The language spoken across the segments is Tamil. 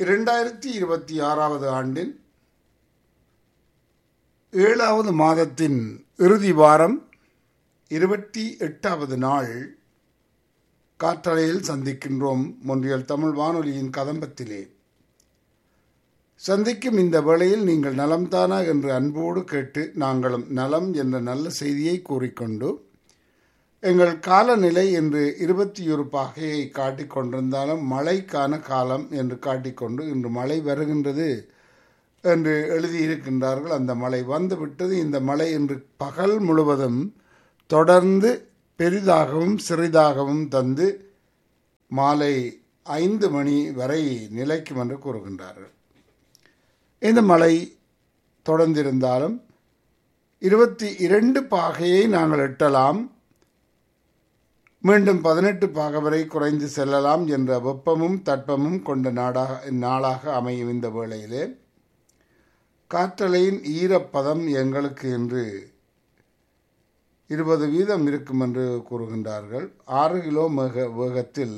இரண்டாயிரத்தி இருபத்தி ஆறாவது ஆண்டின் ஏழாவது மாதத்தின் இறுதி வாரம் இருபத்தி எட்டாவது நாள் காற்றலையில் சந்திக்கின்றோம் மொன்றியல் தமிழ் வானொலியின் கதம்பத்திலே சந்திக்கும் இந்த வேளையில் நீங்கள் நலம்தானா என்று அன்போடு கேட்டு நாங்களும் நலம் என்ற நல்ல செய்தியை கூறிக்கொண்டு எங்கள் காலநிலை என்று இருபத்தி ஒரு பகையை காட்டிக் கொண்டிருந்தாலும் மழைக்கான காலம் என்று காட்டிக்கொண்டு இன்று மழை வருகின்றது என்று எழுதியிருக்கின்றார்கள் அந்த மழை வந்துவிட்டது இந்த மழை இன்று பகல் முழுவதும் தொடர்ந்து பெரிதாகவும் சிறிதாகவும் தந்து மாலை ஐந்து மணி வரை நிலைக்கும் என்று கூறுகின்றார்கள் இந்த மழை தொடர்ந்திருந்தாலும் இருபத்தி இரண்டு பாகையை நாங்கள் எட்டலாம் மீண்டும் பதினெட்டு பாக வரை குறைந்து செல்லலாம் என்ற வெப்பமும் தட்பமும் கொண்ட நாடாக நாளாக அமையும் இந்த வேளையிலே காற்றலையின் ஈரப்பதம் எங்களுக்கு இன்று இருபது வீதம் இருக்கும் என்று கூறுகின்றார்கள் ஆறு கிலோ மேக வேகத்தில்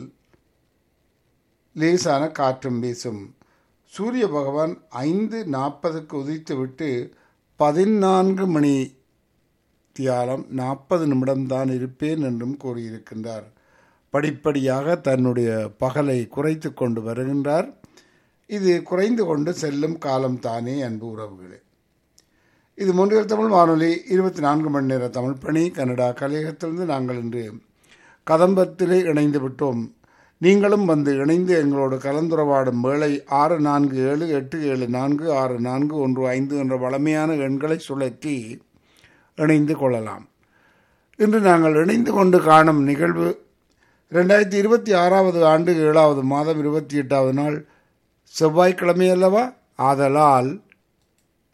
லேசான காற்றும் வீசும் சூரிய பகவான் ஐந்து நாற்பதுக்கு உதித்துவிட்டு பதினான்கு மணி தியாலம் நாற்பது நிமிடம்தான் இருப்பேன் என்றும் கூறியிருக்கின்றார் படிப்படியாக தன்னுடைய பகலை குறைத்து கொண்டு வருகின்றார் இது குறைந்து கொண்டு செல்லும் காலம் தானே அன்பு உறவுகளே இது மூன்றில் தமிழ் வானொலி இருபத்தி நான்கு மணி நேர தமிழ் பணி கனடா கலையகத்திலிருந்து நாங்கள் இன்று கதம்பத்திலே இணைந்து விட்டோம் நீங்களும் வந்து இணைந்து எங்களோடு கலந்துரவாடும் வேளை ஆறு நான்கு ஏழு எட்டு ஏழு நான்கு ஆறு நான்கு ஒன்று ஐந்து என்ற வளமையான எண்களை சுழற்றி இணைந்து கொள்ளலாம் இன்று நாங்கள் இணைந்து கொண்டு காணும் நிகழ்வு ரெண்டாயிரத்தி இருபத்தி ஆறாவது ஆண்டு ஏழாவது மாதம் இருபத்தி எட்டாவது நாள் செவ்வாய்க்கிழமை அல்லவா ஆதலால்